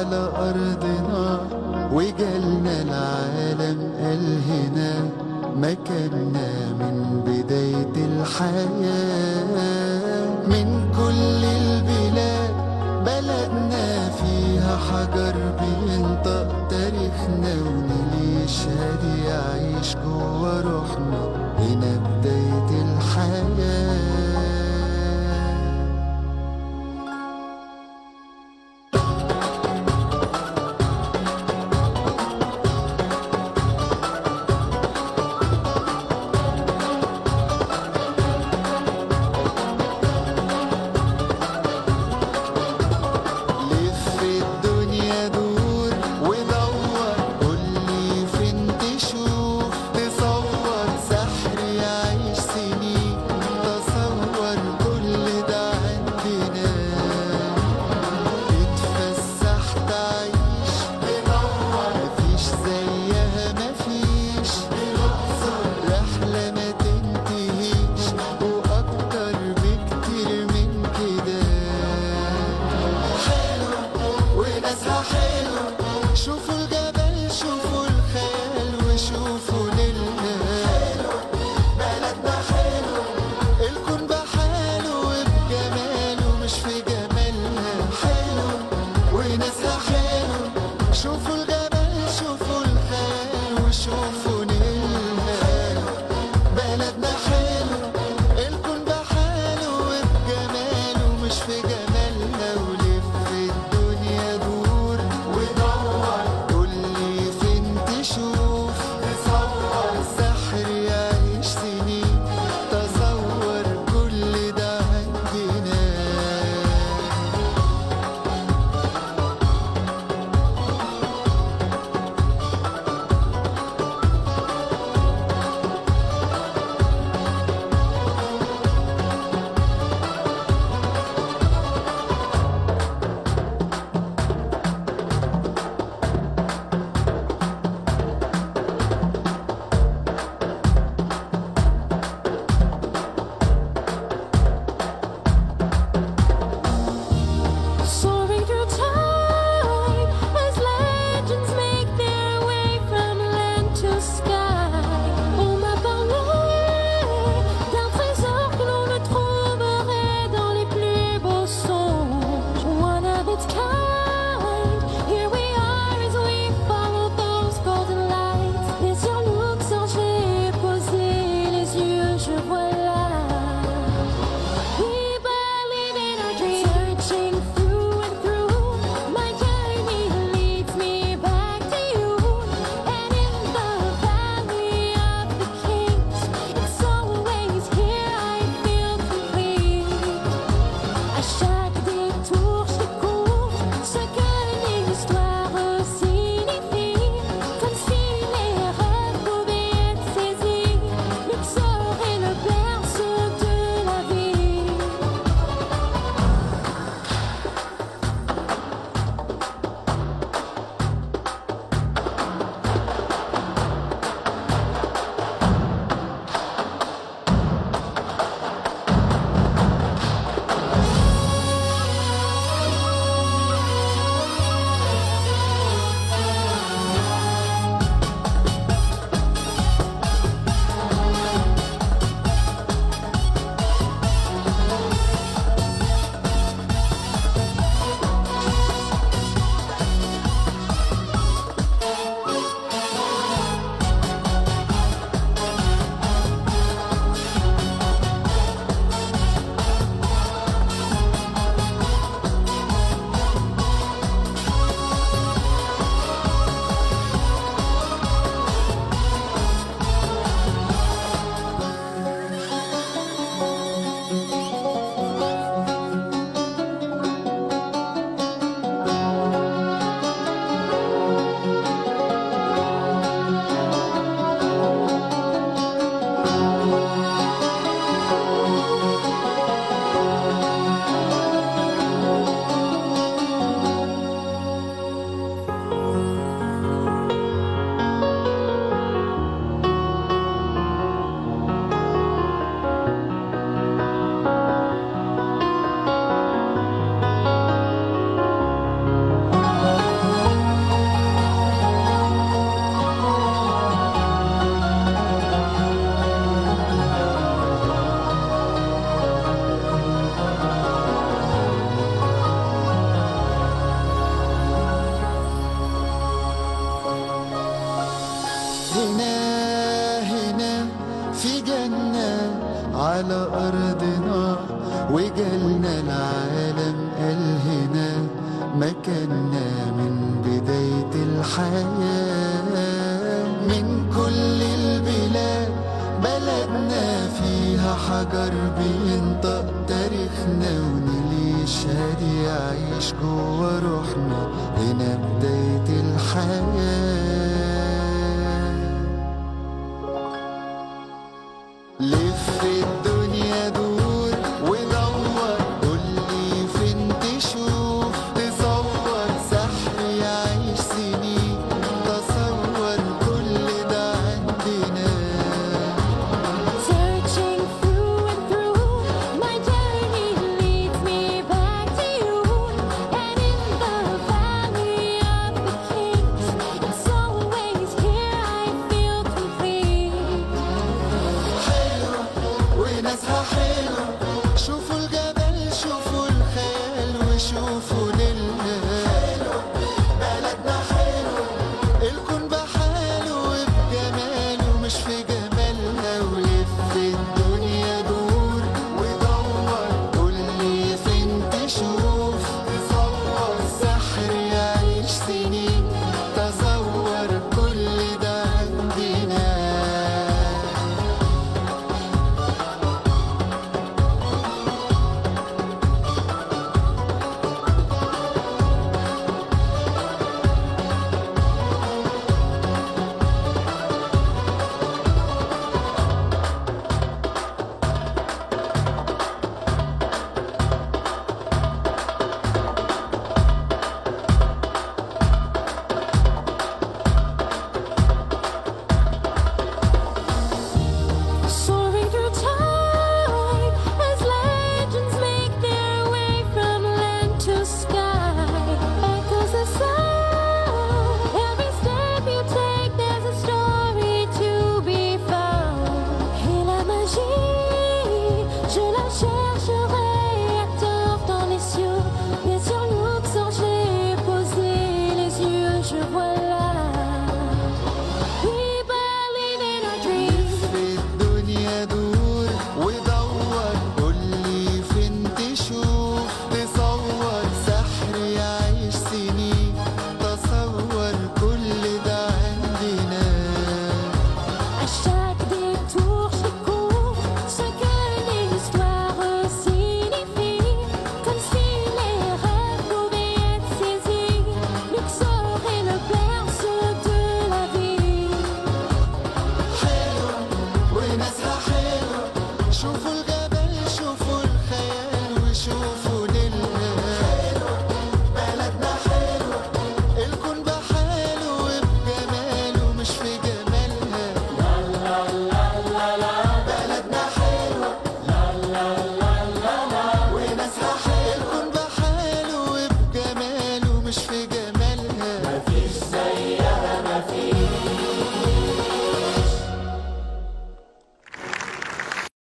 على أرضنا وجالنا العالم قال هنا مكاننا من بداية الحياة من كل البلاد بلدنا فيها حجر بينطق تاريخنا ونشهد يعيش جوا روحنا هنا بداية الحياة لف الدنيا دور ودور قولي فين تشوف تصور سحر يعيش سنين تصور كل ده عندنا تتفسح تعيش تدور مفيش زيها مفيش رحلة ما تنتهيش وأكتر بكتير من كده حلوة وناسها حلوة شوفوا الجبل شوفوا الخيال وشوفوا ليلنا بلدنا حلوة الكون بحاله وبجماله مش في جمالها حلوة وناسها حلوة شوفوا الجبل شوفوا الخيال وشوفوا نيلها بلدنا حلوة الكون بحاله وبجماله مش في جمالنا ولف الدنيا دور ودور هنا هنا في جنة على أرضنا وجالنا العالم قال هنا مكاننا من بداية الحياة من كل البلاد بلدنا فيها حجر بينطق تاريخنا ونيل يشهد يعيش جوا روحنا هنا بداية الحياة